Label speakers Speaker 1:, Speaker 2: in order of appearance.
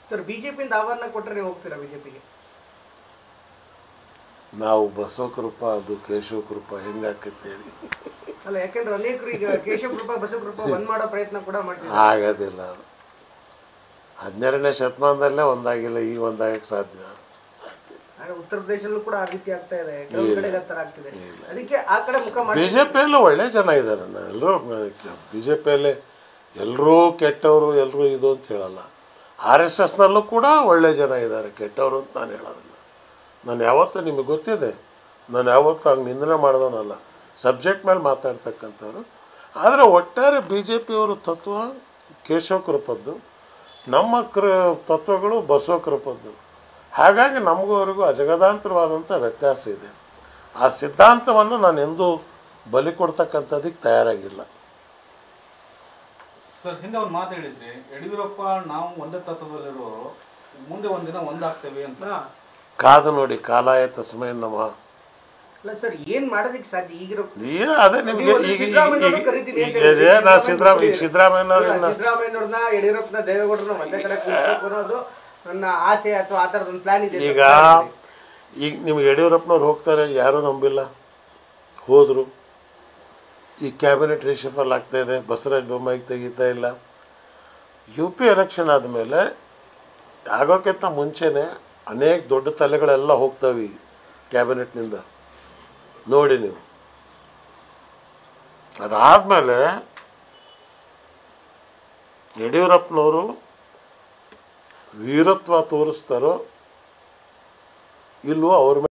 Speaker 1: Sir ಬಿಜೆಪಿಯಿಂದ ಆಹ್ವಾನ ಕೊಟ್ಟರೆ ನೀವು ಹೋಗ್ತೀರಾ ಬಿಜೆಪಿಗೆ
Speaker 2: ನಾವು ಬಸವಕೃಪ ಅದು ಕೇಶವಕೃಪ ಹೆಂಗಾಕೈತೆ ಹೇಳಿ
Speaker 1: ಅಲ್ಲ ಯಾಕಂದ್ರೆ ಅನೇಕರು ಈಗ ಕೇಶವ ಕೃಪಾ ಬಸವ ಕೃಪಾ ಬಂದ್ ಮಾಡೋ ಪ್ರಯತ್ನ ಕೂಡ ಮಾಡ್ತಿದ್ದಾರೆ
Speaker 2: ಆಗೋದಿಲ್ಲ ಅದು ಹನ್ನೆರಡನೇ ಶತಮಾನದಲ್ಲೇ ಒಂದಾಗಿಲ್ಲ ಈ ಒಂದಾಗಕ್ಕೆ ಸಾಧ್ಯ ಸಾಧ್ಯ ಇಲ್ಲ.
Speaker 1: ಆದ್ರೆ ಉತ್ತರ ಪ್ರದೇಶದಲ್ಲೂ ಕೂಡ ಆ ರೀತಿ ಆಗ್ತಾ ಇದೆ ಕೆಲವು ಕಡೆ ಆ ಥರ ಆಗ್ತಿದೆ
Speaker 2: ಇಲ್ಲ.
Speaker 1: ಅದಕ್ಕೆ ಆ ಕಡೆ ಮುಖ ಮಾಡಿ
Speaker 2: ಬಿ ಜೆ ಪಿಯಲ್ಲೂ ಒಳ್ಳೆ ಜನ ಇದ್ದಾರೆ ಎಲ್ಲರೂ ಬಿ ಜೆ ಪಿಯಲ್ಲಿ ಎಲ್ಲರೂ ಕೆಟ್ಟವರು ಎಲ್ಲರೂ ಇದು ಅಂತ ಹೇಳಲ್ಲ ಆರ್ ಎಸ್ ಎಸ್ನಲ್ಲೂ ಕೂಡ ಒಳ್ಳೆ ಜನ ಇದ್ದಾರೆ ಕೆಟ್ಟವರು ಅಂತ ನಾನು ಹೇಳೋದಿಲ್ಲ ನಾನು ಯಾವತ್ತೂ ನಿಮಗೆ ಗೊತ್ತಿದೆ ನಾನು ಯಾವತ್ತೂ ಹಂಗೆ ನಿಂದನೆ ಮಾಡಿದವನಲ್ಲ ಸಬ್ಜೆಕ್ಟ್ ಮೇಲೆ ಮಾತಾಡ್ತಕ್ಕಂಥವ್ರು ಆದರೆ ಒಟ್ಟಾರೆ ಬಿ ಜೆ ಪಿಯವರು ತತ್ವ ಕೇಶವ ಕೃಪದ್ದು ನಮ್ಮ ಕೃ ತತ್ವಗಳು ಬಸವ ಕೃಪದ್ದು ಹಾಗಾಗಿ ನಮಗೂ ಅವರಿಗೂ ಅಜಗದಾಂತರವಾದಂಥ ವ್ಯತ್ಯಾಸ ಇದೆ ಆ ಸಿದ್ಧಾಂತವನ್ನು ನಾನು ಎಂದೂ ಬಲಿ ಕೊಡ್ತಕ್ಕಂಥದ್ದಕ್ಕೆ ತಯಾರಾಗಿಲ್ಲ
Speaker 3: ಸರ್ ಹಿಂದೆ ಒಂದು ಮಾತು ಹೇಳಿದ್ರಿ ಯಡಿಯೂರಪ್ಪ ನಾವು ಒಂದೇ ತತ್ವದಲ್ಲಿರೋರು ಮುಂದೆ ಒಂದಿನ ಒಂದಾಗ್ತೇವೆ ಅಂತ
Speaker 1: ಹಾ.
Speaker 2: ಕಾದು ನೋಡಿ ಕಾಲಾಯ ತಸ್ಮೈ ನಮ
Speaker 1: ಅಲ್ಲ ಸರ್ ಏನ್ ಮಾಡೋದಕ್ಕೆ ಸಾಧ್ಯ ಈಗಿರೋ
Speaker 2: ಈಗ ಅದೇ ನಿಮಗೆ
Speaker 1: ನೀವು
Speaker 2: ಈಗ ಈಗ
Speaker 1: ಸಿದ್ದರಾಮಯ್ಯನವ್ರನ್ನ ಕರಿತೀನಿ ಅಂತ
Speaker 2: ಈಗ
Speaker 1: ಹೇಳ್ತೀರಿ.
Speaker 2: ನಾ ಸಿದ್ದರಾಮಯ್ಯ ಈಗ ಸಿದ್ದರಾಮಯ್ಯನವ್ರನ್ನ
Speaker 1: ಸಿದ್ದರಾಮಯ್ಯನವ್ರನ್ನ ಯಡಿಯೂರಪ್ಪನ ದೇವೇಗೌಡರನ್ನ ಒಂದೇ ಕಡೆ ಕೂರಿಸ್ಬೇಕು ಅನ್ನೋದು ನನ್ನ ಆಸೆ ಅಥವಾ ಆ ಥರದ ಒಂದು ಪ್ಲಾನ್ ಇದೆ
Speaker 2: ಈಗ ಈಗ ನಿಮ್ಗೆ ಯಡಿಯೂರಪ್ಪನವ್ರು ಹೋಗ್ತಾರೆ ಯಾರೂ ನಂಬಿಲ್ಲ ಹೋದರು ಈ ಕ್ಯಾಬಿನೆಟ್ ರಿಷಫಲ್ ಆಗ್ತಾ ಇದೆ ಬಸವರಾಜ ಬೊಮ್ಮಾಯಿಗೆ ತೆಗಿತಾ ಇಲ್ಲ ಯು ಪಿ ಎಲೆಕ್ಷನ್ ಆದಮೇಲೆ ಆಗೋಕ್ಕಿಂತ ಮುಂಚೆನೇ ಅನೇಕ ದೊಡ್ಡ ತಲೆಗಳೆಲ್ಲ ಹೋಗ್ತವೆ ಈ ಕ್ಯಾಬಿನೆಟ್ನಿಂದ ನೋಡಿ ನೀವು ಅದಾದಮೇಲೆ ಯಡಿಯೂರಪ್ಪನವರು ವೀರತ್ವ ತೋರಿಸ್ತಾರೋ ಇಲ್ವೋ ಅವ್ರ ಮೇಲೆ